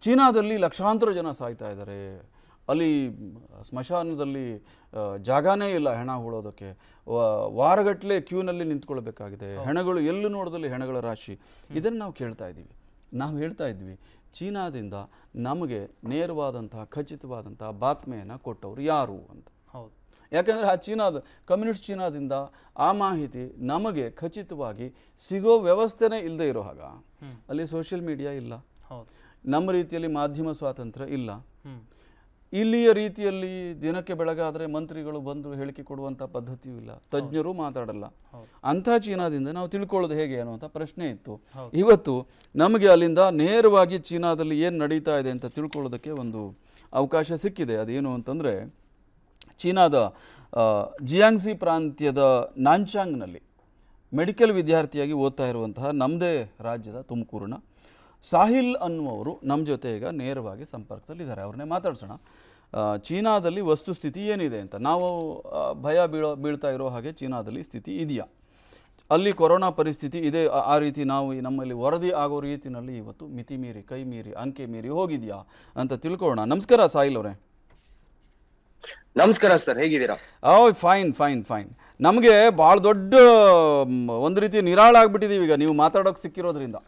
ಚೀನಾದಲ್ಲಿ ಲಕ್ಷಾಂತರ ಜನ ಸಾಯ್ತಾ ಇದ್ದಾರೆ ಅಲ್ಲಿ ಸ್ಮಶಾನದಲ್ಲಿ ಆ, ಜಾಗನೇ ಇಲ್ಲ ಹೆಣ ಹೂಳೋದಕ್ಕೆ ವಾರಗಟ್ಟಲೆ ಕ್ಯೂನಲ್ಲಿ ನಿಂತ್ಕೊಳ್ಬೇಕಾಗಿದೆ ಹೆಣಗಳು ಎಲ್ಲೂ ನೋಡಿದಲ್ಲಿ ಹೆಣಗಳ ರಾಶಿ ಇದನ್ನು ನಾವು ಕೇಳ್ತಾ ಇದ್ದೀವಿ ನಾವು ಹೇಳ್ತಾ ಇದ್ವಿ ಚೀನಾದಿಂದ ನಮಗೆ ನೇರವಾದಂತಹ ಖಚಿತವಾದಂತಹ ಬಾತ್ಮೆಯನ್ನು ಕೊಟ್ಟವರು ಯಾರು ಅಂತ ಹೌದು ಯಾಕಂದರೆ ಆ ಚೀನಾದ ಕಮ್ಯುನಿಸ್ಟ್ ಚೀನಾದಿಂದ ಆ ಮಾಹಿತಿ ನಮಗೆ ಖಚಿತವಾಗಿ ಸಿಗೋ ವ್ಯವಸ್ಥೆನೇ ಇಲ್ಲದೆ ಇರೋ ಹಾಗ ಅಲ್ಲಿ ಸೋಷಿಯಲ್ ಮೀಡಿಯಾ ಇಲ್ಲ ಹೌದು ನಮ್ಮ ರೀತಿಯಲ್ಲಿ ಮಾಧ್ಯಮ ಸ್ವಾತಂತ್ರ್ಯ ಇಲ್ಲ ಹ್ಮ್ ಇಲ್ಲಿಯ ರೀತಿಯಲ್ಲಿ ದಿನಕ್ಕೆ ಬೆಳಗಾದರೆ ಮಂತ್ರಿಗಳು ಬಂದು ಹೇಳಿಕೆ ಕೊಡುವಂಥ ಪದ್ಧತಿಯೂ ಇಲ್ಲ ತಜ್ಞರು ಮಾತಾಡಲ್ಲ ಅಂಥ ಚೀನಾದಿಂದ ನಾವು ತಿಳ್ಕೊಳ್ಳೋದು ಹೇಗೆ ಅನ್ನುವಂಥ ಪ್ರಶ್ನೆ ಇತ್ತು ಇವತ್ತು ನಮಗೆ ಅಲ್ಲಿಂದ ನೇರವಾಗಿ ಚೀನಾದಲ್ಲಿ ಏನು ನಡೀತಾ ಇದೆ ಅಂತ ತಿಳ್ಕೊಳ್ಳೋದಕ್ಕೆ ಒಂದು ಅವಕಾಶ ಸಿಕ್ಕಿದೆ ಅದೇನು ಅಂತಂದರೆ ಚೀನಾದ ಆ, ಜಿಯಾಂಗ್ಸಿ ಪ್ರಾಂತ್ಯದ ನಾನ್ಚಾಂಗ್ನಲ್ಲಿ ಮೆಡಿಕಲ್ ವಿದ್ಯಾರ್ಥಿಯಾಗಿ ಓದ್ತಾ ಇರುವಂತಹ ನಮ್ಮದೇ ರಾಜ್ಯದ ತುಮಕೂರಿನ ಸಾಹಿಲ್ ಅನ್ನುವರು ನಮ್ಮ ಜೊತೆ ಈಗ ನೇರವಾಗಿ ಸಂಪರ್ಕದಲ್ಲಿದ್ದಾರೆ ಅವ್ರನ್ನೇ ಮಾತಾಡ್ಸೋಣ ಆ, ಚೀನಾದಲ್ಲಿ ವಸ್ತುಸ್ಥಿತಿ ಏನಿದೆ ಅಂತ ನಾವು ಆ, ಭಯ ಬೀಳೋ ಬೀಳ್ತಾ ಇರೋ ಹಾಗೆ ಚೀನಾದಲ್ಲಿ ಸ್ಥಿತಿ ಇದೆಯಾ ಅಲ್ಲಿ ಕೊರೋನಾ ಪರಿಸ್ಥಿತಿ ಇದೆ ಆ- ಆ ರೀತಿ ನಾವು ಈ ನಮ್ಮಲ್ಲಿ ವರದಿ ಆಗೋ ರೀತಿನಲ್ಲಿ ಇವತ್ತು ಮಿತಿ ಮೀರಿ ಕೈ ಮೀರಿ ಅಂಕೆ ಮೀರಿ ಹೋಗಿದೆಯಾ ಅಂತ ತಿಳ್ಕೊಳ್ಳೋಣ ನಮಸ್ಕಾರ ಸಾಹಿಲ್ ಅವರೇ ನಮಸ್ಕಾರ ಸರ್ ಹೇಗಿದ್ದೀರಾ ಓ ಫೈನ್ ಫೈನ್ ಫೈನ್ ನಮಗೆ ಭಾಳ ದೊಡ್ಡ ಮ್, ಒಂದು ರೀತಿ ನಿರಾಳ ಆಗ್ಬಿಟ್ಟಿದೀವಿ ಈಗ ನೀವು ಮಾತಾಡೋಕೆ ಸಿಕ್ಕಿರೋದ್ರಿಂದ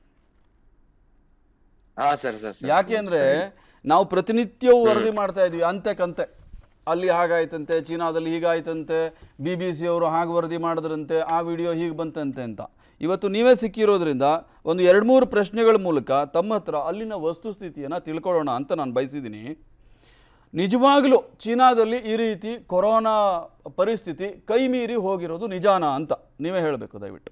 ಹಾ ಸರ್ ಸರ್ ಸರ್. ಯಾಕೆ ಅಂದರೆ ನಾವು ಪ್ರತಿನಿತ್ಯವೂ ವರದಿ ಮಾಡ್ತಾ ಇದ್ವಿ ಅಂತೆ ಕಂತೆ ಅಲ್ಲಿ ಹಾಗಾಯ್ತಂತೆ ಚೀನಾದಲ್ಲಿ ಹೀಗಾಯ್ತಂತೆ ಬಿ ಬಿ ಸಿ ಅವರು ಹಾಗೆ ವರದಿ ಮಾಡಿದ್ರಂತೆ ಆ ವಿಡಿಯೋ ಹೀಗೆ ಬಂತಂತೆ ಅಂತ ಇವತ್ತು ನೀವೇ ಸಿಕ್ಕಿರೋದ್ರಿಂದ ಒಂದು ಎರಡು ಮೂರು ಪ್ರಶ್ನೆಗಳ ಮೂಲಕ ತಮ್ಮ ಹತ್ರ ಅಲ್ಲಿನ ವಸ್ತುಸ್ಥಿತಿಯನ್ನು ತಿಳ್ಕೊಳ್ಳೋಣ ಅಂತ ನಾನು ಬಯಸಿದ್ದೀನಿ ನಿಜವಾಗಲೂ ಚೀನಾದಲ್ಲಿ ಈ ರೀತಿ ಕೊರೋನಾ ಪರಿಸ್ಥಿತಿ ಕೈ ಮೀರಿ ಹೋಗಿರೋದು ನಿಜಾನ ಅಂತ ನೀವೇ ಹೇಳಬೇಕು ದಯವಿಟ್ಟು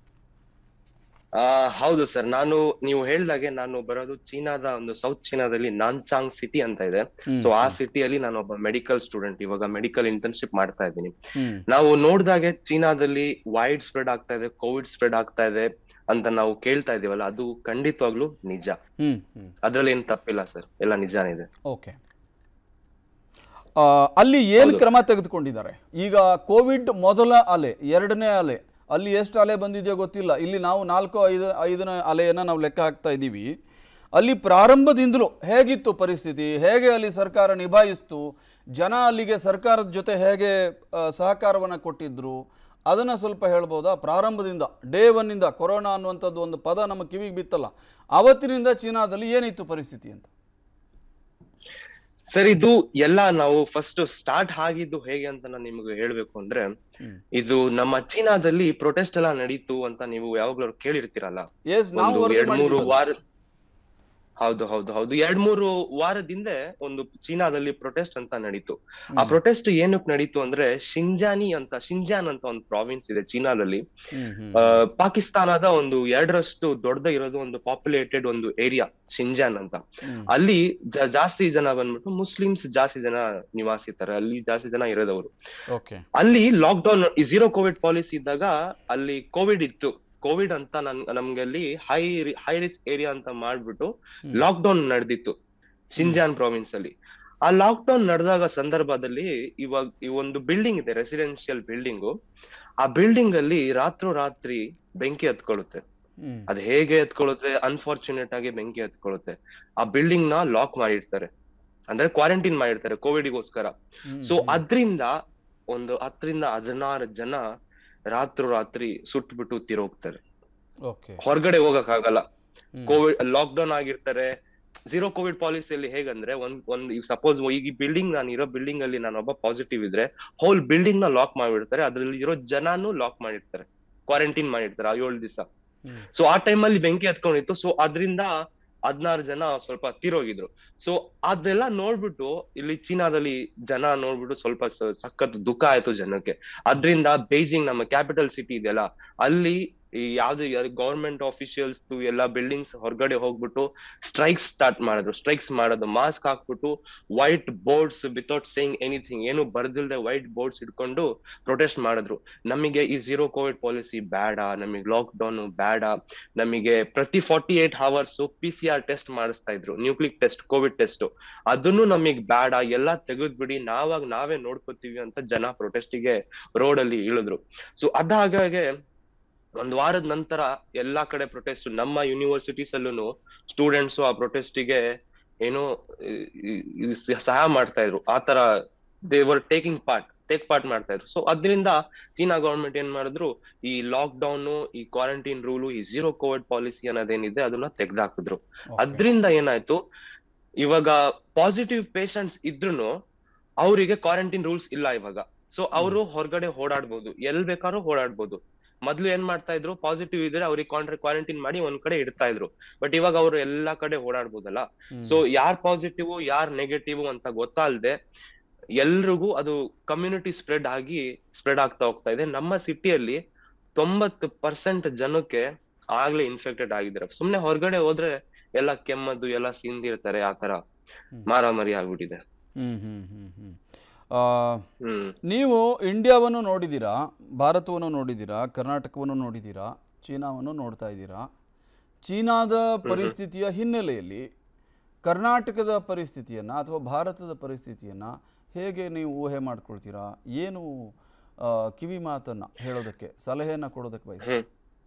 ಆ ಹೌದು ಸರ್ ನಾನು ನೀವು ಹೇಳ್ದಾಗೆ ನಾನು ಬರೋದು ಚೀನಾದ ಒಂದು ಸೌತ್ ಚೀನಾದಲ್ಲಿ ನಾನ್ಚಾಂಗ್ ಸಿಟಿ ಅಂತ ಇದೆ ಸೊ ಆ ಸಿಟಿಯಲ್ಲಿ ನಾನು ಒಬ್ಬ ಮೆಡಿಕಲ್ ಸ್ಟೂಡೆಂಟ್ ಇವಾಗ ಮೆಡಿಕಲ್ ಇಂಟರ್ನ್ಶಿಪ್ ಮಾಡ್ತಾ ಇದ್ದೀನಿ ಹ್ಮ್ ನಾವು ನೋಡ್ದಾಗೆ ಚೀನಾದಲ್ಲಿ ವೈಡ್ ಸ್ಪ್ರೆಡ್ ಆಗ್ತಾ ಇದೆ ಕೋವಿಡ್ ಸ್ಪ್ರೆಡ್ ಆಗ್ತಾ ಇದೆ ಅಂತ ನಾವು ಕೇಳ್ತಾ ಇದೀವಲ್ಲ ಅದು ಖಂಡಿತವಾಗ್ಲೂ ನಿಜ ಹ್ಮ್ ಹ್ಮ್ ಅದ್ರಲ್ಲಿ ಏನ್ ತಪ್ಪಿಲ್ಲ ಸರ್ ಎಲ್ಲ ನಿಜಾನೇ ಇದೆ ಓಕೆ ಆ, ಅಲ್ಲಿ ಏನು ಕ್ರಮ ತೆಗೆದುಕೊಂಡಿದ್ದಾರೆ ಈಗ ಕೋವಿಡ್ ಮೊದಲ ಅಲೆ ಎರಡನೇ ಅಲೆ ಅಲ್ಲಿ ಎಷ್ಟು ಅಲೆ ಬಂದಿದೆಯೋ ಗೊತ್ತಿಲ್ಲ ಇಲ್ಲಿ ನಾವು ನಾಲ್ಕು ಐದು ಐದನೇ ಅಲೆಯನ್ನು ನಾವು ಲೆಕ್ಕ ಹಾಕ್ತಾ ಇದ್ದೀವಿ ಅಲ್ಲಿ ಪ್ರಾರಂಭದಿಂದಲೂ ಹೇಗಿತ್ತು ಪರಿಸ್ಥಿತಿ ಹೇಗೆ ಅಲ್ಲಿ ಸರ್ಕಾರ ನಿಭಾಯಿಸ್ತು ಜನ ಅಲ್ಲಿಗೆ ಸರ್ಕಾರದ ಜೊತೆ ಹೇಗೆ ಸಹಕಾರವನ್ನು ಕೊಟ್ಟಿದ್ರು ಅದನ್ನು ಸ್ವಲ್ಪ ಹೇಳ್ಬೋದಾ ಪ್ರಾರಂಭದಿಂದ ಡೇ ಒನ್ನಿಂದ ಕೊರೋನಾ ಅನ್ನುವಂಥದ್ದು ಒಂದು ಪದ ನಮ್ಮ ಕಿವಿಗೆ ಬಿತ್ತಲ್ಲ ಅವತ್ತಿನಿಂದ ಚೀನಾದಲ್ಲಿ ಏನಿತ್ತು ಪರಿಸ್ಥಿತಿ ಅಂತ ಸರ್ ಇದು ಎಲ್ಲ ನಾವು ಫಸ್ಟ್ ಸ್ಟಾರ್ಟ್ ಆಗಿದ್ದು ಹೇಗೆ ಅಂತ ನಾನು ನಿಮ್ಗೆ ಹೇಳ್ಬೇಕು ಅಂದ್ರೆ ಇದು ನಮ್ಮ ಚೀನಾದಲ್ಲಿ ಪ್ರೊಟೆಸ್ಟ್ ಎಲ್ಲ ನಡೀತು ಅಂತ ನೀವು ಯಾವಾಗ್ಲೂ ಕೇಳಿರ್ತೀರಲ್ಲ ಎಸ್ ನಾವು ಒಂದು ವರದಿ ಎರಡ್ ಮೂರು ಮಾಡಿದ್ದೀವಿ ವಾರ ಹೌದು ಹೌದು ಹೌದು ಎರಡ್ ಮೂರು ವಾರದಿಂದ ಒಂದು ಚೀನಾದಲ್ಲಿ ಪ್ರೊಟೆಸ್ಟ್ ಅಂತ ನಡೀತು ಆ ಪ್ರೊಟೆಸ್ಟ್ ಏನಕ್ ನಡೀತು ಅಂದ್ರೆ ಶಿಂಜಾನಿ ಅಂತ ಶಿಂಜಾನ್ ಅಂತ ಒಂದು ಪ್ರಾವಿನ್ಸ್ ಇದೆ ಚೀನಾದಲ್ಲಿ ಹ್ಮ್ ಹ್ಮ್ ಆ, ಪಾಕಿಸ್ತಾನದ ಒಂದು ಎರಡರಷ್ಟು ದೊಡ್ಡದ ಇರೋದು ಒಂದು ಪಾಪ್ಯುಲೇಟೆಡ್ ಒಂದು ಏರಿಯಾ ಶಿಂಜಾನ್ ಅಂತ ಹ್ಮ್. ಅಲ್ಲಿ ಜಾ- ಜಾಸ್ತಿ ಜನ ಬಂದ್ಬಿಟ್ಟು ಮುಸ್ಲಿಮ್ಸ್ ಜಾಸ್ತಿ ಜನ ನಿವಾಸಿತಾರೆ ಅಲ್ಲಿ ಜಾಸ್ತಿ ಜನ ಇರೋದವರು ಓಕೆ ಅಲ್ಲಿ lockdown zero COVID policy ಇದ್ದಾಗ ಅಲ್ಲಿ ಕೋವಿಡ್ ಇತ್ತು ಕೋವಿಡ್ ಅಂತ ನನ್ ನಮ್ಗೆ ಅಲ್ಲಿ ಹೈ ಹೈ ರಿಸ್ಕ್ ಏರಿಯಾ ಅಂತ ಮಾಡ್ಬಿಟ್ಟು ಲಾಕ್ ಡೌನ್ ನಡೆದಿತ್ತು ಶಿಂಜಾನ್ ಪ್ರಾವಿನ್ಸ್ ಅಲ್ಲಿ ಆ ಲಾಕ್ ಡೌನ್ ನಡೆದಾಗ ಸಂದರ್ಭದಲ್ಲಿ ಇವಾಗ ಈ ಒಂದು ಬಿಲ್ಡಿಂಗ್ ಇದೆ ರೆಸಿಡೆನ್ಶಿಯಲ್ ಬಿಲ್ಡಿಂಗು ಆ ಬಿಲ್ಡಿಂಗ್ ಅಲ್ಲಿ ರಾತ್ರೋ ರಾತ್ರಿ ಬೆಂಕಿ ಹತ್ಕೊಳ್ಳುತ್ತೆ ಹ್ಮ್ ಅದ್ ಹೇಗೆ ಎತ್ಕೊಳ್ಳುತ್ತೆ ಅನ್ಫಾರ್ಚುನೇಟ್ ಆಗಿ ಬೆಂಕಿ ಹತ್ಕೊಳ್ಳುತ್ತೆ ಆ ಬಿಲ್ಡಿಂಗ್ ನ ಲಾಕ್ ಮಾಡಿರ್ತಾರೆ ಅಂದ್ರೆ ಕ್ವಾರಂಟೈನ್ ಮಾಡಿರ್ತಾರೆ ಕೋವಿಡ್ಗೋಸ್ಕರ ಹ್ಮ್. ಸೊ ಅದ್ರಿಂದ ಒಂದು ಹತ್ತರಿಂದ ಹದಿನಾರು ಜನ ರಾತ್ರೋ ರಾತ್ರಿ ಸುಟ್ಬಿಟ್ಟು ತೀರೋಗ್ತಾರೆ ಓಕೆ ಹೊರಗಡೆ ಹೋಗಕ್ ಆಗಲ್ಲ ಹ್ಮ್. ಕೋವಿಡ್ ಲಾಕ್ ಡೌನ್ ಆಗಿರ್ತಾರೆ ಝೀರೋ ಕೋವಿಡ್ ಪಾಲಿಸಿಯಲ್ಲಿ ಹೇಗಂದ್ರೆ ಒಂದ್ ಒಂದ್ ಈಗ ಸಪೋಸ್ ಈಗ ಈ ಬಿಲ್ಡಿಂಗ್ ನಾನು ಇರೋ ಬಿಲ್ಡಿಂಗ್ ಅಲ್ಲಿ ನಾನು ಒಬ್ಬ ಪಾಸಿಟಿವ್ ಇದ್ರೆ ಹೋಲ್ ಬಿಲ್ಡಿಂಗ್ ನ ಲಾಕ್ ಮಾಡಿಬಿಡ್ತಾರೆ ಅದ್ರಲ್ಲಿ ಇರೋ ಜನನು ಲಾಕ್ ಮಾಡಿರ್ತಾರೆ ಕ್ವಾರಂಟೈನ್ ಮಾಡಿರ್ತಾರೆ ಆ ಏಳು ದಿವಸ ಹ್ಮ್. ಸೊ ಆ ಟೈಮ್ ಅಲ್ಲಿ ಬೆಂಕಿ ಹತ್ಕೊಂಡಿತ್ತು ಸೊ ಅದ್ರಿಂದ ಹದ್ನಾರು ಜನ ಸ್ವಲ್ಪ ತೀರೋಗಿದ್ರು ಸೊ ಅದೆಲ್ಲ ನೋಡ್ಬಿಟ್ಟು ಇಲ್ಲಿ ಚೀನಾದಲ್ಲಿ ಜನ ನೋಡ್ಬಿಟ್ಟು ಸ್ವಲ್ಪ ಸ- ಸಖತ್ ದುಃಖ ಆಯ್ತು ಜನಕ್ಕೆ ಅದ್ರಿಂದ ಬೇಜಿಂಗ್ ನಮ್ಮ ಕ್ಯಾಪಿಟಲ್ ಸಿಟಿ ಇದೆಯಲ್ಲ ಅಲ್ಲಿ ಈ ಯಾವ್ದು ಗವರ್ಮೆಂಟ್ ಆಫೀಷಿಯಲ್ಸ್ ಎಲ್ಲ ಬಿಲ್ಡಿಂಗ್ಸ್ ಹೊರಗಡೆ ಹೋಗ್ಬಿಟ್ಟು ಸ್ಟ್ರೈಕ್ಸ್ ಸ್ಟಾರ್ಟ್ ಮಾಡಿದ್ರು ಸ್ಟ್ರೈಕ್ಸ್ ಮಾಡೋದು ಮಾಸ್ಕ್ ಹಾಕ್ಬಿಟ್ಟು white boards without saying anything ಏನು ಬರ್ದಿಲ್ದೆ ವೈಟ್ ಬೋರ್ಡ್ಸ್ ಇಟ್ಕೊಂಡು ಪ್ರೊಟೆಸ್ಟ್ ಮಾಡಿದ್ರು ನಮಗೆ ಈ ಝೀರೋ ಕೋವಿಡ್ ಪಾಲಿಸಿ ಬೇಡ ನಮಗೆ ಲಾಕ್ ಡೌನ್ ಬೇಡ ನಮಗೆ ಪ್ರತಿ forty eight hours P C R test ಮಾಡಿಸ್ತಾ ಇದ್ರು ನ್ಯೂಕ್ಲಿಕ್ ಟೆಸ್ಟ್ ಕೋವಿಡ್ ಟೆಸ್ಟ್ ಅದನ್ನು ನಮಗ್ ಬೇಡ ಎಲ್ಲಾ ತೆಗೆದ್ಬಿಡಿ ನಾವಾಗ ನಾವೇ ನೋಡ್ಕೋತೀವಿ ಅಂತ ಜನ ಪ್ರೊಟೆಸ್ಟಿಗೆ ರೋಡ್ ಅಲ್ಲಿ ಇಳಿದ್ರು ಸೊ ಅದಾಗೆ ಒಂದ್ ವಾರದ ನಂತರ ಎಲ್ಲಾ ಕಡೆ ಪ್ರೊಟೆಸ್ಟ್ ನಮ್ಮ ಯೂನಿವರ್ಸಿಟೀಸ್ ಅಲ್ಲೂ ಸ್ಟೂಡೆಂಟ್ಸ್ ಆ ಪ್ರೊಟೆಸ್ಟಿಗೆ ಏನೋ ಈ- ಈ- ಈ ಸಹಾಯ ಮಾಡ್ತಾ ಇದ್ರು ಆತರ they were taking part take part ಮಾಡ್ತಾ ಇದ್ರು ಸೊ ಅದರಿಂದ ಚೀನಾ ಗವರ್ಮೆಂಟ್ ಏನ್ ಮಾಡಿದ್ರು ಈ ಲಾಕ್ ಡೌನ್ ಈ ಕ್ವಾರಂಟೈನ್ ರೂಲು ಈ ಝೀರೋ ಕೋವಿಡ್ ಪಾಲಿಸಿ ಅನ್ನೋದೇನಿದೆ ಅದನ್ನ ತೆಗ್ದಾಕಿದ್ರು ಅದ್ರಿಂದ ಏನಾಯ್ತು ಇವಾಗ ಪಾಸಿಟಿವ್ ಪೇಷಂಟ್ಸ್ ಇದ್ರುನು ಅವರಿಗೆ ಕ್ವಾರಂಟೈನ್ ರೂಲ್ಸ್ ಇಲ್ಲ ಇವಾಗ ಸೊ ಅವರು ಹೊರಗಡೆ ಓಡಾಡ್ಬೋದು ಎಲ್ ಬೇಕಾದ್ರೂ ಓಡಾಡ್ಬೋದು ಮೊದ್ಲು ಏನ್ ಮಾಡ್ತಾ ಇದ್ರು ಪಾಸಿಟಿವ್ ಇದ್ರೆ ಅವ್ರಿಗೆ ಕ್ವಾರಂಟೈನ್ ಮಾಡಿ ಒಂದ್ ಕಡೆ ಇಡ್ತಾ ಇದ್ರು ಬಟ್ ಇವಾಗ ಅವರು ಎಲ್ಲಾ ಕಡೆ ಓಡಾಡ್ಬೋದಲ್ಲ ಸೊ ಯಾರ್ ಪಾಸಿಟಿವ್ ಯಾರ್ ನೆಗೆಟಿವ್ ಅಂತ ಗೊತ್ತಾಲ್ದೆ ಎಲ್ರಿಗೂ ಅದು ಕಮ್ಯುನಿಟಿ ಸ್ಪ್ರೆಡ್ ಆಗಿ ಸ್ಪ್ರೆಡ್ ಆಗ್ತಾ ಹೋಗ್ತಾ ಇದೆ ನಮ್ಮ ಸಿಟಿಯಲ್ಲಿ ತೊಂಬತ್ತು ಪರ್ಸೆಂಟ್ ಜನಕ್ಕೆ ಆಗ್ಲೇ ಇನ್ಫೆಕ್ಟೆಡ್ ಆಗಿದ್ದಾರೆ ಸುಮ್ನೆ ಹೊರಗಡೆ ಹೋದ್ರೆ ಎಲ್ಲ ಕೆಮ್ಮದ್ದು ಎಲ್ಲ ಸಿಂದಿರ್ತಾರೆ ಆತರ ಹ್ಮ್. ಮಾರಾಮಾರಿ ಆಗ್ಬಿಟ್ಟಿದೆ ಹ್ಮ್ ಹ್ಮ್ ಹ್ಮ್ ಹ್ಮ್ ಆ, ಹ್ಮ್ ನೀವು ಇಂಡಿಯಾವನ್ನು ನೋಡಿದ್ದೀರಾ ಭಾರತವನ್ನು ನೋಡಿದ್ದೀರಾ ಕರ್ನಾಟಕವನ್ನು ನೋಡಿದ್ದೀರಾ ಚೀನಾವನ್ನು ನೋಡ್ತಾ ಇದ್ದೀರಾ ಚೀನಾದ ಪರಿಸ್ಥಿತಿಯ ಹಿನ್ನೆಲೆಯಲ್ಲಿ ಕರ್ನಾಟಕದ ಪರಿಸ್ಥಿತಿಯನ್ನು ಅಥವಾ ಭಾರತದ ಪರಿಸ್ಥಿತಿಯನ್ನು ಹೇಗೆ ನೀವು ಊಹೆ ಮಾಡ್ಕೊಳ್ತೀರಾ ಏನು ಆ, ಕಿವಿ ಮಾತನ್ನು ಹೇಳೋದಕ್ಕೆ ಸಲಹೆಯನ್ನು ಕೊಡೋದಕ್ಕೆ ಬಯಸ್ತೀರಾ ಹ್ಮ್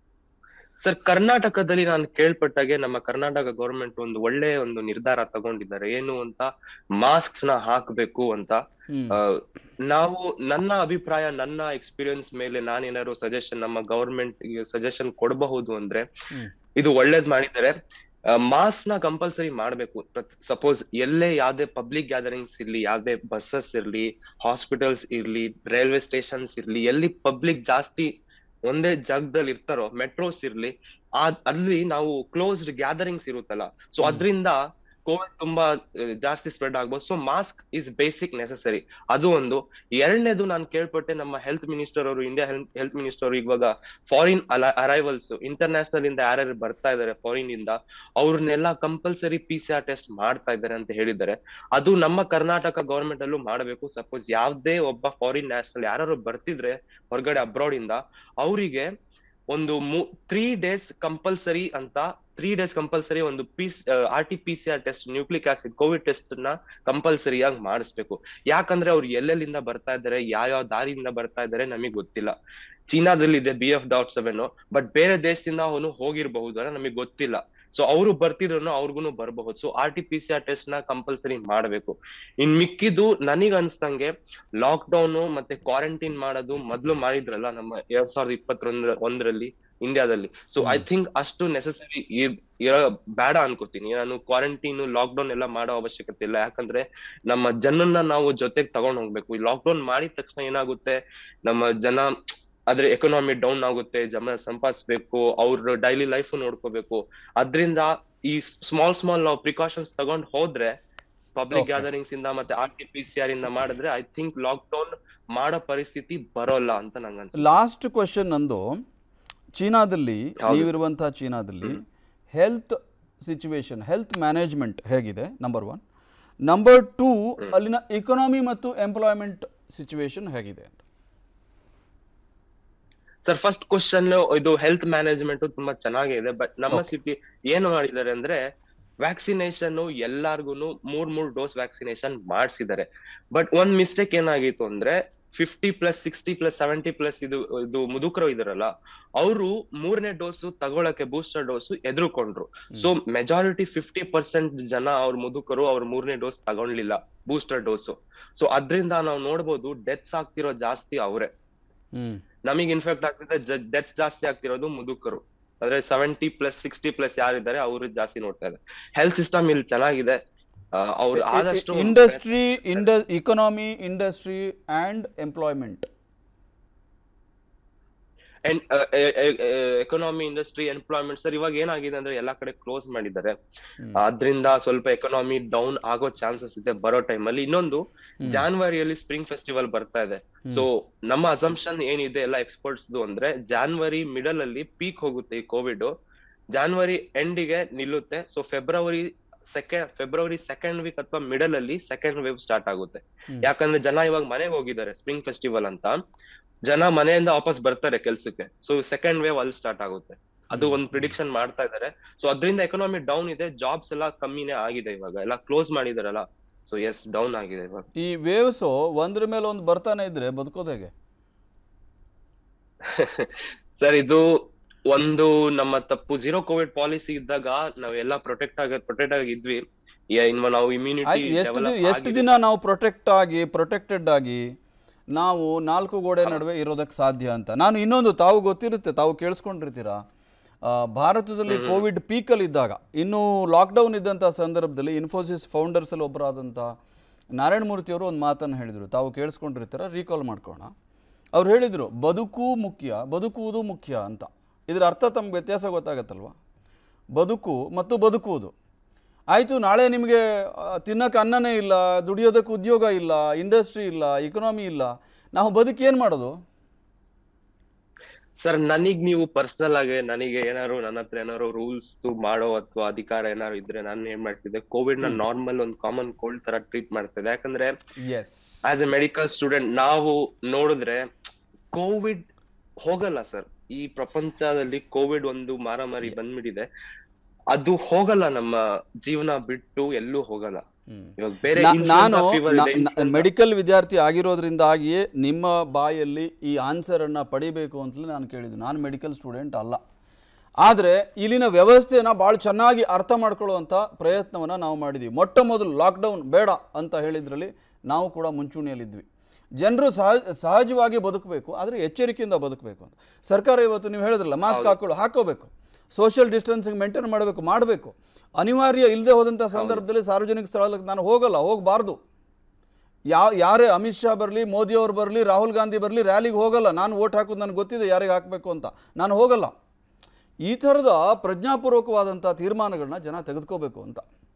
ಸರ್ ಕರ್ನಾಟಕದಲ್ಲಿ ನಾನು ಕೇಳ್ಪಟ್ಟಾಗೆ ನಮ್ಮ ಕರ್ನಾಟಕ ಗೌರ್ಮೆಂಟ್ ಒಂದು ಒಳ್ಳೆ ಒಂದು ನಿರ್ಧಾರ ತಗೊಂಡಿದ್ದಾರೆ ಏನು ಅಂತ ಮಾಸ್ಕ್ಸ್ ನ ಹಾಕ್ಬೇಕು ಅಂತ ಹ್ಮ್ ಆ, ನಾವು ನನ್ನ ಅಭಿಪ್ರಾಯ ನನ್ನ ಎಕ್ಸ್ಪೀರಿಯನ್ಸ್ ಮೇಲೆ ನಾನೇನಾದ್ರು ಸಜೆಷನ್ ನಮ್ಮ ಗವರ್ಮೆಂಟ್ ಸಜೆಷನ್ ಕೊಡಬಹುದು ಅಂದ್ರೆ ಹ್ಮ್. ಇದು ಒಳ್ಳೇದ್ ಮಾಡಿದ್ದಾರೆ ಮಾಸ್ಕ್ ನ ಕಂಪಲ್ಸರಿ ಮಾಡ್ಬೇಕು ಸಪೋಸ್ ಎಲ್ಲೇ ಯಾವ್ದೇ ಪಬ್ಲಿಕ್ ಗ್ಯಾದರಿಂಗ್ಸ್ ಇರ್ಲಿ ಯಾವ್ದೇ ಬಸ್ಸಸ್ ಇರ್ಲಿ ಹಾಸ್ಪಿಟಲ್ಸ್ ಇರ್ಲಿ ರೈಲ್ವೆ ಸ್ಟೇಷನ್ಸ್ ಇರ್ಲಿ ಎಲ್ಲಿ ಪಬ್ಲಿಕ್ ಜಾಸ್ತಿ ಒಂದೇ ಜಾಗದಲ್ಲಿ ಇರ್ತಾರೋ ಮೆಟ್ರೋಸ್ ಇರ್ಲಿ ಆ ಅಲ್ಲಿ ನಾವು ಕ್ಲೋಸ್ಡ್ ಗ್ಯಾದರಿಂಗ್ಸ್ ಇರುತ್ತಲ್ಲ ಸೊ ಹ್ಮ್. ಅದ್ರಿಂದ ಕೋವಿಡ್ ತುಂಬಾ ಆ, ಜಾಸ್ತಿ ಸ್ಪ್ರೆಡ್ ಆಗ್ಬೋದು so mask is basic necessary ಅದು ಒಂದು ಎರಡನೇದು ನಾನು ಕೇಳ್ಪಟ್ಟೆ ನಮ್ಮ ಹೆಲ್ತ್ ಮಿನಿಸ್ಟರ್ ಅವರು ಇಂಡಿಯಾ ಹೆಲ್ತ್ ಮಿನಿಸ್ಟರ್ ಅವರು ಇವಾಗ ಫಾರಿನ್ ಅರೈವಲ್ಸ್ ಇಂಟರ್ನ್ಯಾಷನಲ್ ಇಂದ ಯಾರ್ಯಾರು ಬರ್ತಾ ಇದಾರೆ ಫಾರಿನ್ ಇಂದ ಅವ್ರನ್ನೆಲ್ಲ compulsory P C R test ಮಾಡ್ತಾ ಇದ್ದಾರೆ ಅಂತ ಹೇಳಿದ್ದಾರೆ ಅದು ನಮ್ಮ ಕರ್ನಾಟಕ ಗವರ್ಮೆಂಟ್ ಅಲ್ಲೂ ಮಾಡಬೇಕು ಸಪೋಸ್ ಯಾವ್ದೇ ಒಬ್ಬ ಫಾರಿನ್ ನ್ಯಾಷನಲ್ ಯಾರು ಬರ್ತಿದ್ರೆ ಹೊರಗಡೆ ಅಬ್ರಾಡ್ ಇಂದ ಅವರಿಗೆ ಒಂದು ತ್ರೀ ಡೇಸ್ ಕಂಪಲ್ಸರಿ ಅಂತ ತ್ರೀ ಡೇಸ್ ಕಂಪಲ್ಸರಿ ಒಂದು P R T P C R test nucleic acid COVID test ನ ಕಂಪಲ್ಸರಿ ಆಗಿ ಮಾಡಿಸ್ಬೇಕು ಯಾಕಂದ್ರೆ ಅವ್ರು ಎಲ್ಲೆಲ್ಲಿಂದ ಬರ್ತಾ ಇದ್ದಾರೆ ಯಾವ ದಾರಿಯಿಂದ ಬರ್ತಾ ಇದ್ದಾರೆ ನಮಗೆ ಗೊತ್ತಿಲ್ಲ ಚೀನಾದಲ್ಲಿ ಇದೆ B F dot seven but ಬೇರೆ ದೇಶದಿಂದ ಅವನು ಹೋಗಿರಬಹುದು ಅಂತ ನಮಗೆ ಗೊತ್ತಿಲ್ಲ ಸೊ ಅವರು ಬರ್ತಿದ್ರು ಅವ್ರಿಗೂ ಬರಬಹುದು so R T P C R test ನ ಕಂಪಲ್ಸರಿ ಮಾಡಬೇಕು ಇನ್ ಮಿಕ್ಕಿದ್ದು ನನಗ್ ಅನ್ಸ್ದಂಗೆ ಲಾಕ್ ಡೌನ್ ಮತ್ತೆ ಕ್ವಾರಂಟೈನ್ ಮಾಡೋದು ಮೊದ್ಲು ಮಾಡಿದ್ರಲ್ಲ ನಮ್ಮ ಎರಡ್ ಸಾವಿರದ ಇಪ್ಪತ್ತೊಂದ್ರ ಒಂದರಲ್ಲಿ ಇಂಡಿಯಾದಲ್ಲಿ ಸೊ ಐ ಥಿಂಕ್ ಅಷ್ಟು ನೆಸೆಸರಿ ಇರೋ ಬೇಡ ಅನ್ಕೋತೀನಿ ನಾನು ಕ್ವಾರಂಟೈನ್ ಲಾಕ್ ಡೌನ್ ಎಲ್ಲ ಮಾಡೋ ಅವಶ್ಯಕತೆ ಇಲ್ಲ ಯಾಕಂದ್ರೆ ನಮ್ಮ ಜನನ್ನ ನಾವು ಜೊತೆಗೆ ತಗೊಂಡ್ ಹೋಗ್ಬೇಕು ಈ ಲಾಕ್ ಡೌನ್ ಮಾಡಿದ ತಕ್ಷಣ ಏನಾಗುತ್ತೆ ನಮ್ಮ ಜನ ಅದ್ರ ಎಕನಾಮಿ ಡೌನ್ ಆಗುತ್ತೆ ಜನ ಸಂಪಾದಿಸ್ಬೇಕು ಅವ್ರ ಡೈಲಿ ಲೈಫ್ ನೋಡ್ಕೋಬೇಕು ಅದ್ರಿಂದ ಈ ಸ್ಮಾಲ್ ಸ್ಮಾಲ್ ನಾವು ಪ್ರಿಕಾಷನ್ಸ್ ತಗೊಂಡ್ ಹೋದ್ರೆ ಪಬ್ಲಿಕ್ Okay. ಗ್ಯಾದರಿಂಗ್ಸ್ ಇಂದ ಮತ್ತೆ R T P C R ಇಂದ ಮಾಡಿದ್ರೆ ಐ ಥಿಂಕ್ ಲಾಕ್ ಡೌನ್ ಮಾಡೋ ಪರಿಸ್ಥಿತಿ ಬರೋಲ್ಲ ಅಂತ ನಂಗೆ ಅನ್ಸುತ್ತೆ ಲಾಸ್ಟ್ ಕ್ವಶನ್ ನಂದು ಚೀನಾದಲ್ಲಿ ಹೌದು. ನೀವಿರುವಂಥ ಚೀನಾದಲ್ಲಿ ಹೆಲ್ತ್ ಸಿಚುವೇಶನ್ ಹೆಲ್ತ್ ಮ್ಯಾನೇಜ್ಮೆಂಟ್ ಹೇಗಿದೆ ನಂಬರ್ ಒನ್ ನಂಬರ್ ಟೂ ಅಲ್ಲಿನ ಇಕನಾಮಿ ಮತ್ತು ಎಂಪ್ಲಾಯ್ಮೆಂಟ್ ಸಿಚುವೇಶನ್ ಹೇಗಿದೆ ಅಂತ ಸರ್ ಫಸ್ಟ್ ಕ್ವಶನ್ ಇದು ಹೆಲ್ತ್ ಮ್ಯಾನೇಜ್ಮೆಂಟ್ ತುಂಬಾ ಚೆನ್ನಾಗೇ ಇದೆ ಬಟ್ ನಮ್ಮ Okay. ಸಿಟಿ ಏನು ಮಾಡಿದ್ದಾರೆ ಅಂದ್ರೆ ವ್ಯಾಕ್ಸಿನೇಷನ್ ಎಲ್ಲಾರ್ಗು ಮೂರ್ ಮೂರ್ ಡೋಸ್ ವ್ಯಾಕ್ಸಿನೇಷನ್ ಮಾಡಿಸಿದ್ದಾರೆ ಬಟ್ ಒಂದ್ ಮಿಸ್ಟೇಕ್ ಏನಾಗಿತ್ತು ಅಂದ್ರೆ fifty plus sixty plus seventy plus ಇದು ಇದು ಮುದುಕರು ಇದಾರಲ್ಲ ಅವರು ಮೂರನೇ ಡೋಸು ತಗೊಳಕ್ಕೆ ಬೂಸ್ಟರ್ ಡೋಸು ಎದುರುಕೊಂಡ್ರು ಸೊ ಮೆಜಾರಿಟಿ ಫಿಫ್ಟಿ ಪರ್ಸೆಂಟ್ ಜನ ಅವ್ರ ಮುದುಕರು ಅವ್ರ ಮೂರನೇ ಡೋಸ್ ತಗೊಳ್ಲಿಲ್ಲ ಬೂಸ್ಟರ್ ಡೋಸು ಸೊ ಅದ್ರಿಂದ ನಾವು ನೋಡ್ಬೋದು ಡೆತ್ಸ್ ಆಗ್ತಿರೋ ಜಾಸ್ತಿ ಅವರೇ ಹ್ಮ್ ನಮಗೆ ಇನ್ಫೆಕ್ಟ್ ಆಗ್ತಿದೆ ಡೆತ್ಸ್ ಜಾಸ್ತಿ ಆಗ್ತಿರೋದು ಮುದುಕರು ಅಂದ್ರೆ ಸೆವೆಂಟಿ ಪ್ಲಸ್ ಸಿಕ್ಸ್ಟಿ ಪ್ಲಸ್ ಯಾರಿದ್ದಾರೆ ಅವರು ಜಾಸ್ತಿ ನೋಡ್ತಾ ಇದ್ದಾರೆ ಹೆಲ್ತ್ ಸಿಸ್ಟಮ್ ಇಲ್ಲಿ ಚೆನ್ನಾಗಿದೆ ಅವ್ರು ಆದಷ್ಟು ಇಂಡಸ್ಟ್ರಿ ಇಂಡ economy industry and employment economy industry employment sir ಇವಾಗ ಏನಾಗಿದೆ ಅಂದ್ರೆ ಎಲ್ಲಾ ಕಡೆ ಕ್ಲೋಸ್ ಮಾಡಿದ್ದಾರೆ ಅದ್ರಿಂದ ಸ್ವಲ್ಪ ಎಕನಾಮಿ ಡೌನ್ ಆಗೋ ಚಾನ್ಸಸ್ ಇದೆ ಬರೋ ಟೈಮ್ ಅಲ್ಲಿ ಇನ್ನೊಂದು ಜಾನ್ವರಿಯಲ್ಲಿ ಸ್ಪ್ರಿಂಗ್ ಫೆಸ್ಟಿವಲ್ ಬರ್ತಾ ಇದೆ ಸೊ ನಮ್ಮ ಅಸಂಪ್ಷನ್ ಏನಿದೆ ಎಲ್ಲ ಎಕ್ಸ್ಪರ್ಟ್ಸ್ ಅಂದ್ರೆ ಜಾನ್ವರಿ ಮಿಡಲ್ ಅಲ್ಲಿ ಪೀಕ್ ಹೋಗುತ್ತೆ ಈ ಕೋವಿಡ್ ಜಾನ್ವರಿ ಎಂಡಿಗೆ ನಿಲ್ಲುತ್ತೆ so February second February second week ಅಥವಾ ಮಿಡಲ್ ಅಲ್ಲಿ ಸೆಕೆಂಡ್ ವೇವ್ ಸ್ಟಾರ್ಟ್ ಆಗುತ್ತೆ ಹ್ಮ್. ಯಾಕಂದ್ರೆ ಜನ ಇವಾಗ ಮನೆಗೆ ಹೋಗಿದ್ದಾರೆ ಸ್ಪ್ರಿಂಗ್ ಫೆಸ್ಟಿವಲ್ ಅಂತ ಜನ ಮನೆಯಿಂದ ವಾಪಸ್ ಬರ್ತಾರೆ ಕೆಲ್ಸಕ್ಕೆ ಸೊ ಸೆಕೆಂಡ್ ವೇವ್ ಅಲ್ಲಿ ಸ್ಟಾರ್ಟ್ ಆಗುತ್ತೆ ಅದು ಒಂದು ಪ್ರಿಡಿಕ್ಷನ್ ಮಾಡ್ತಾ ಇದ್ದಾರೆ ಸೊ ಅದರಿಂದ ಎಕನಾಮಿ ಡೌನ್ ಇದೆ ಜಾಬ್ಸ್ ಎಲ್ಲ ಕಮ್ಮಿನೇ ಆಗಿದೆ ಇವಾಗ ಎಲ್ಲ ಕ್ಲೋಸ್ ಮಾಡಿದಾರಲ್ಲ ಸೊ ಎಸ್ ಡೌನ್ ಆಗಿದೆ ಇವಾಗ ಈ ವೇವ್ಸು ಒಂದ್ರ ಮೇಲೆ ಒಂದು ಬರ್ತಾನೆ ಇದ್ರೆ ಬದುಕೋದು ಹೇಗೆ ಸರ್ ಇದು ಒಂದು ನಮ್ಮ ತಪ್ಪು ಜೀರೋ ಕೋವಿಡ್ ಪಾಲಿಸಿ ಇದ್ದಾಗ ನಾವೆಲ್ಲ ಪ್ರೊಟೆಕ್ಟ್ ಆಗ ಪ್ರೊಟೆಕ್ಟ್ ಆಗಿದ್ವಿ ಯಾ- ಇನ್ನು ನಾವು ಇಮ್ಯುನಿಟಿ ಆಯ್ತು, ಎಷ್ಟು ದಿನ ಎಷ್ಟು ದಿನ ನಾವು ಪ್ರೊಟೆಕ್ಟ್ ಆಗಿ ಪ್ರೊಟೆಕ್ಟೆಡ್ ಆಗಿ ನಾವು ನಾಲ್ಕು ಗೋಡೆ ನಡುವೆ ಇರೋದಕ್ಕೆ ಸಾಧ್ಯ ಅಂತ ನಾನು ಇನ್ನೊಂದು ತಾವು ಗೊತ್ತಿರುತ್ತೆ ತಾವು ಕೇಳಿಸ್ಕೊಂಡಿರ್ತೀರಾ ಆ, ಭಾರತದಲ್ಲಿ ಕೋವಿಡ್ ಪೀಕಲ್ಲಿ ಇದ್ದಾಗ ಇನ್ನೂ ಲಾಕ್ಡೌನ್ ಇದ್ದಂಥ ಸಂದರ್ಭದಲ್ಲಿ ಇನ್ಫೋಸಿಸ್ ಫೌಂಡರ್ಸಲ್ಲಿ ಒಬ್ಬರಾದಂಥ ನಾರಾಯಣ ಮೂರ್ತಿಯವರು ಒಂದು ಮಾತನ್ನು ಹೇಳಿದರು ತಾವು ಕೇಳಿಸ್ಕೊಂಡಿರ್ತೀರ ರೀಕಾಲ್ ಮಾಡ್ಕೋಣ ಅವ್ರು ಹೇಳಿದರು ಬದುಕು ಮುಖ್ಯ ಬದುಕುವುದು ಮುಖ್ಯ ಅಂತ ಇದರ ಅರ್ಥ ತಮ್ಗೆ ವ್ಯತ್ಯಾಸ ಗೊತ್ತಾಗತ್ತಲ್ವಾ ಬದುಕು ಮತ್ತು ಬದುಕುವುದು ಆಯಿತು ನಾಳೆ ನಿಮಗೆ ತಿನ್ನಕ್ಕೆ ಅನ್ನನೇ ಇಲ್ಲ ದುಡಿಯೋದಕ್ಕೆ ಉದ್ಯೋಗ ಇಲ್ಲ ಇಂಡಸ್ಟ್ರಿ ಇಲ್ಲ ಇಕನಾಮಿ ಇಲ್ಲ ನಾವು ಬದುಕಿ ಏನು ಮಾಡೋದು ಸರ್ ನನಗ್ ನೀವು ಪರ್ಸನಲ್ ಆಗಿ ನನಗೆ ಏನಾದ್ರು ನನ್ನ ಹತ್ರ ಏನಾದ್ರು ರೂಲ್ಸ್ ಮಾಡೋ ಅಥವಾ ಅಧಿಕಾರ ಏನಾದ್ರು ಇದ್ರೆ ನಾನು ಏನ್ ಮಾಡ್ತಿದ್ದೆ ಕೋವಿಡ್ ನ ನಾರ್ಮಲ್ ಒಂದು ಕಾಮನ್ ಕೋಲ್ಡ್ ತರ ಟ್ರೀಟ್ ಮಾಡ್ತಿದ್ದೆ ಯಾಕಂದ್ರೆ as as a medical student ನಾವು ನೋಡಿದ್ರೆ ಕೋವಿಡ್ ಹೋಗಲ್ಲ ಸರ್ ಈ ಪ್ರಪಂಚದಲ್ಲಿ ಕೋವಿಡ್ ಒಂದು ಮಾರಾಮಾರಿ ಬಂದ್ಬಿಟ್ಟಿದೆ ಅದು ಹೋಗಲ್ಲ ನಮ್ಮ ಜೀವನ ಬಿಟ್ಟು ಎಲ್ಲೂ ಹೋಗಲ್ಲ ಇವಾಗ ಬೇರೆ ನಾ- influenza ನಾನು fever ಇದೆ, influenza- ಮೆಡಿಕಲ್ ವಿದ್ಯಾರ್ಥಿ ಆಗಿರೋದ್ರಿಂದಾಗಿಯೇ ನಿಮ್ಮ ಬಾಯಲ್ಲಿ ಈ ಆನ್ಸರನ್ನು ಪಡಿಬೇಕು ಅಂತಲೇ ನಾನು ಕೇಳಿದ್ದು ನಾನು ಮೆಡಿಕಲ್ ಸ್ಟೂಡೆಂಟ್ ಅಲ್ಲ ಆದರೆ ಇಲ್ಲಿನ ವ್ಯವಸ್ಥೆನ ಭಾಳ ಚೆನ್ನಾಗಿ ಅರ್ಥ ಮಾಡ್ಕೊಳ್ಳುವಂಥ ಪ್ರಯತ್ನವನ್ನು ನಾವು ಮಾಡಿದ್ದೀವಿ ಮೊಟ್ಟ ಮೊದಲು ಲಾಕ್ಡೌನ್ ಬೇಡ ಅಂತ ಹೇಳಿದ್ರಲ್ಲಿ ನಾವು ಕೂಡ ಮುಂಚೂಣಿಯಲ್ಲಿದ್ವಿ ಜನರು ಸಹಜ ಸಹಜವಾಗಿ ಬದುಕಬೇಕು ಆದರೆ ಎಚ್ಚರಿಕೆಯಿಂದ ಬದುಕಬೇಕು ಅಂತ ಸರ್ಕಾರ ಇವತ್ತು ನೀವು ಹೇಳಿದ್ರಲ್ಲ ಮಾಸ್ಕ್ ಹಾಕೊಳ್ಳೋ ಹಾಕೋಬೇಕು ಸೋಷಿಯಲ್ ಡಿಸ್ಟೆನ್ಸಿಂಗ್ ಮೇಂಟೈನ್ ಮಾಡಬೇಕು ಮಾಡಬೇಕು ಅನಿವಾರ್ಯ ಇಲ್ಲದೆ ಹೋದಂಥ ಸಂದರ್ಭದಲ್ಲಿ ಸಾರ್ವಜನಿಕ ಸ್ಥಳಕ್ಕೆ ನಾನು ಹೋಗಲ್ಲ ಹೋಗಬಾರ್ದು ಯಾವ ಯಾರೇ ಅಮಿತ್ ಶಾ ಬರಲಿ ಮೋದಿಯವ್ರು ಬರಲಿ ರಾಹುಲ್ ಗಾಂಧಿ ಬರಲಿ ರ್ಯಾಲಿಗೆ ಹೋಗಲ್ಲ ನಾನು ಓಟ್ ಹಾಕೋದು ನನಗೆ ಗೊತ್ತಿದೆ ಯಾರಿಗೆ ಹಾಕಬೇಕು ಅಂತ ನಾನು ಹೋಗಲ್ಲ ಈ ಥರದ ಪ್ರಜ್ಞಾಪೂರ್ವಕವಾದಂಥ ತೀರ್ಮಾನಗಳನ್ನ ಜನ ತೆಗೆದುಕೋಬೇಕು ಅಂತ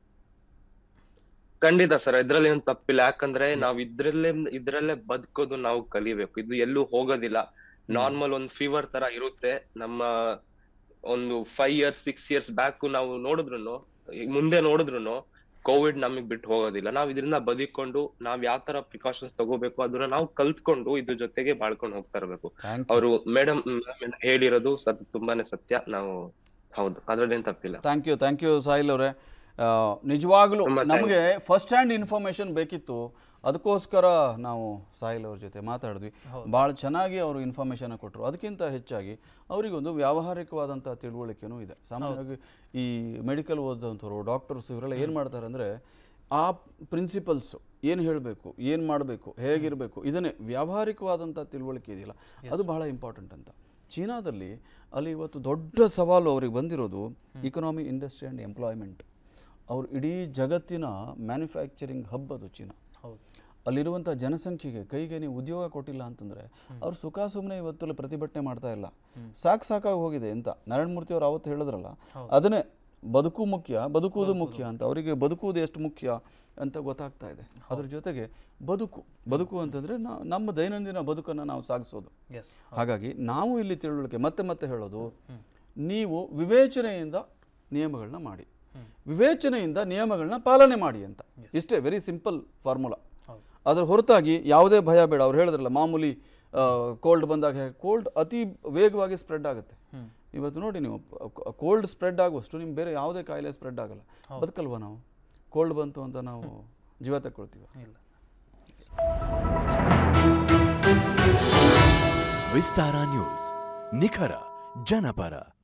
ಖಂಡಿತ ಸರ್ ಇದ್ರಲ್ಲಿ ಏನು ತಪ್ಪಿಲ್ಲ ಯಾಕಂದ್ರೆ ನಾವ್ ಇದ್ರಲ್ಲೇ ಇದ್ರಲ್ಲೇ ಬದುಕೋದು ನಾವು ಕಲಿಬೇಕು ಇದು ಎಲ್ಲೂ ಹೋಗೋದಿಲ್ಲ ನಾರ್ಮಲ್ ಒಂದ್ ಫೀವರ್ ತರ ಇರುತ್ತೆ ನಮ್ಮ ಒಂದು five years six years back ನಾವು ನೋಡಿದ್ರು ಮುಂದೆ ನೋಡಿದ್ರು ಕೋವಿಡ್ ನಮಗ್ ಬಿಟ್ಟು ಹೋಗೋದಿಲ್ಲ ನಾವ್ ಇದರಿಂದ ಬದುಕೊಂಡು ನಾವ್ ಯಾವ ತರ ಪ್ರಿಕಾಷನ್ಸ್ ತಗೋಬೇಕು ಅದನ್ನ ನಾವು ಕಲ್ತ್ಕೊಂಡು ಇದ್ರ ಜೊತೆಗೆ ಬಾಳ್ಕೊಂಡು ಹೋಗ್ತಾ ಇರ್ಬೇಕು ಥ್ಯಾಂಕ್ ಅವರು ಮೇಡಮ್ ಹೇಳಿರೋದು ಸತ್ ತುಂಬಾನೇ ಸತ್ಯ ನಾವು ಹೌದು ಅದ್ರಲ್ಲೇನ್ ತಪ್ಪಿಲ್ಲ thank you thank you Sahil ಅವರೇ ನಿಜವಾಗ್ಲೂ ತುಂಬಾ ನಮಗೆ ಫಸ್ಟ್ ಹ್ಯಾಂಡ್ ಇನ್ಫಾರ್ಮೇಷನ್ ಬೇಕಿತ್ತು ಅದಕ್ಕೋಸ್ಕರ ನಾವು ಸಾಹಿಲ್ ಅವ್ರ ಜೊತೆ ಮಾತಾಡಿದ್ವಿ ಭಾಳ ಚೆನ್ನಾಗಿ ಅವರು ಇನ್ಫಾರ್ಮೇಷನ್ ಕೊಟ್ಟರು ಅದಕ್ಕಿಂತ ಹೆಚ್ಚಾಗಿ ಅವರಿಗೊಂದು ವ್ಯಾವಹಾರಿಕವಾದಂಥ ತಿಳುವಳಿಕೆನೂ ಇದೆ ಸಾಮಾನ್ಯವಾಗಿ ಈ ಮೆಡಿಕಲ್ ಓದಂಥವ್ರು ಡಾಕ್ಟರ್ಸ್ ಇವರೆಲ್ಲ ಏನು ಮಾಡ್ತಾರೆ ಅಂದರೆ ಆ ಪ್ರಿನ್ಸಿಪಲ್ಸು ಏನು ಹೇಳಬೇಕು ಏನು ಮಾಡಬೇಕು ಹೇಗಿರಬೇಕು ಇದನ್ನೇ ವ್ಯಾವಹಾರಿಕವಾದಂಥ ತಿಳುವಳಿಕೆ ಇದೆಯಲ್ಲ ಅದು ಬಹಳ ಇಂಪಾರ್ಟೆಂಟ್ ಅಂತ ಚೀನಾದಲ್ಲಿ ಅಲ್ಲಿ ಇವತ್ತು ದೊಡ್ಡ ಸವಾಲು ಅವ್ರಿಗೆ ಬಂದಿರೋದು ಇಕನಾಮಿ ಇಂಡಸ್ಟ್ರಿ ಆ್ಯಂಡ್ ಎಂಪ್ಲಾಯ್ಮೆಂಟ್ ಅವರು ಇಡೀ ಜಗತ್ತಿನ ಮ್ಯಾನುಫ್ಯಾಕ್ಚರಿಂಗ್ ಹಬ್ ಅದು ಚೀನಾ ಹೌದು ಅಲ್ಲಿರುವಂಥ ಜನಸಂಖ್ಯೆಗೆ ಕೈಗೆ ನೀವು ಉದ್ಯೋಗ ಕೊಟ್ಟಿಲ್ಲ ಅಂತಂದರೆ ಅವ್ರು ಸುಖ ಸುಮ್ಮನೆ ಇವತ್ತು ಪ್ರತಿಭಟನೆ ಮಾಡ್ತಾ ಇಲ್ಲ ಸಾಕು ಸಾಕಾಗಿ ಹೋಗಿದೆ ಅಂತ ನಾರಾಯಣ ಮೂರ್ತಿ ಅವರು ಅವತ್ತು ಹೇಳಿದ್ರಲ್ಲ ಅದನ್ನೇ ಬದುಕು ಮುಖ್ಯ ಬದುಕುವುದು ಮುಖ್ಯ ಅಂತ ಅವರಿಗೆ ಬದುಕುವುದು ಎಷ್ಟು ಮುಖ್ಯ ಅಂತ ಗೊತ್ತಾಗ್ತಾ ಇದೆ ಅದ್ರ ಜೊತೆಗೆ ಬದುಕು ಬದುಕು ಅಂತಂದರೆ ನಮ್ಮ ದೈನಂದಿನ ಬದುಕನ್ನು ನಾವು ಸಾಗಿಸೋದು ಎಸ್ ಹಾಗಾಗಿ ನಾವು ಇಲ್ಲಿ ತಿಳುವಳಿಕೆ ಮತ್ತೆ ಮತ್ತೆ ಹೇಳೋದು ನೀವು ವಿವೇಚನೆಯಿಂದ ನಿಯಮಗಳನ್ನ ಮಾಡಿ ವಿವೇಚನೆಯಿಂದ ನಿಯಮಗಳನ್ನ ಪಾಲನೆ ಮಾಡಿ ಅಂತ ಇಷ್ಟೇ ವೆರಿ ಸಿಂಪಲ್ ಫಾರ್ಮುಲಾ ಹೌದು ಅದರ ಹೊರತಾಗಿ ಯಾವುದೇ ಭಯ ಬೇಡ ಅವ್ರು ಹೇಳಿದ್ರಲ್ಲ ಮಾಮೂಲಿ ಕೋಲ್ಡ್ ಬಂದಾಗ ಕೋಲ್ಡ್ ಅತಿ ವೇಗವಾಗಿ ಸ್ಪ್ರೆಡ್ ಆಗುತ್ತೆ ಇವತ್ತು ನೋಡಿ ನೀವು ಕೋಲ್ಡ್ ಸ್ಪ್ರೆಡ್ ಆಗುವಷ್ಟು ನಿಮ್ಗೆ ಬೇರೆ ಯಾವುದೇ ಕಾಯಿಲೆ ಸ್ಪ್ರೆಡ್ ಆಗಲ್ಲ ಬದುಕಲ್ವಾ ನಾವು ಕೋಲ್ಡ್ ಬಂತು ಅಂತ ನಾವು ಜೀವ ತಗೊಳ್ತೀವ ಇಲ್ಲ ವಿಸ್ತಾರ ನ್ಯೂಸ್ ನಿಖರ ಜನಪರ